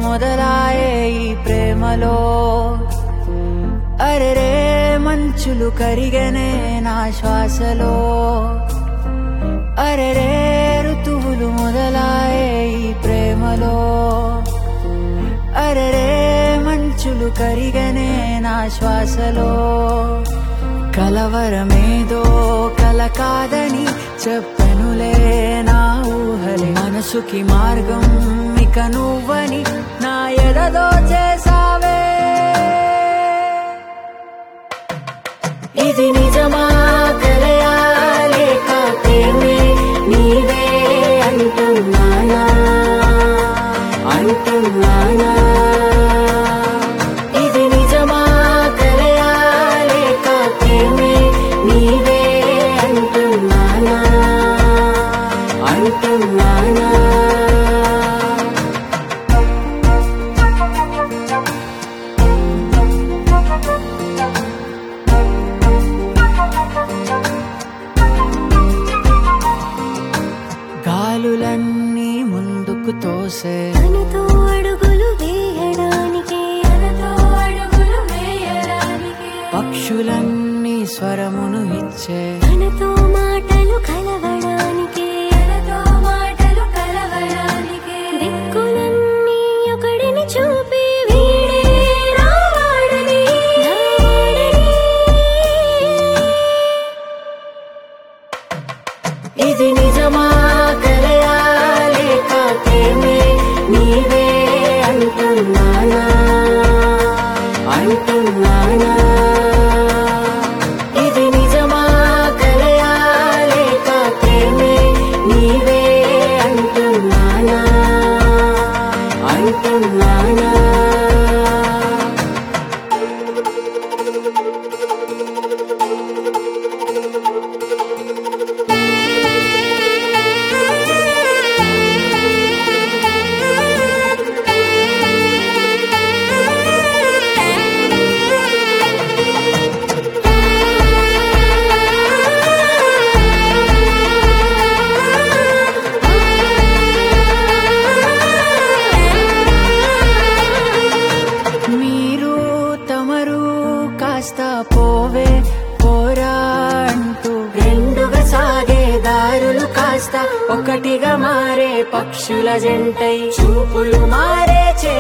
మొదలాయే ఈ ప్రేమలో అరెరే మంచులు కరిగనే నా శ్వాసలో అరెరే ఋతువులు మొదలాయే ఈ ప్రేమలో అరెరే మంచులు కరిగనే నా శ్వాసలో కలవరమేదో కల కాదని చెప్పనులే నా ఊహలే మనసుకి మార్గం ఇక నువ్వని నా ఎదదో చేసావే ఇది నిజమా కలయా లేక ప్రేమే నీవే అంటున్నానా అంటున్నానా ఇది నిజమా కలయా లేక ప్రేమే నీవే అంటున్నానా అంటున్నానా గాలులన్నీ ముందుకు తోసే తనతో అడుగులు వేయడానికే తనతో అడుగులు వేయడానికే పక్షులన్నీ స్వరమును ఇచ్చే తనతో మాటలు కలవడానికే తనతో మాటలు కలవడానికే దిక్కులన్నీ ఒకడిని చూపి వీడే రావాడని రావాడని ఇది నిజమా కలయా లేక ప్రేమే నీవే అంటున్నానా అంటున్నానా ఇది నిజమా కలయా లేక ప్రేమే నీవే అంటున్నానా అంటున్నానా మీరు తమరు కాస్త పోవే పోరా అంటూ రెండుగా సాగే దారులు కాస్త ఒకటిగా మారే పక్షుల జంటై చూపులు మారే చే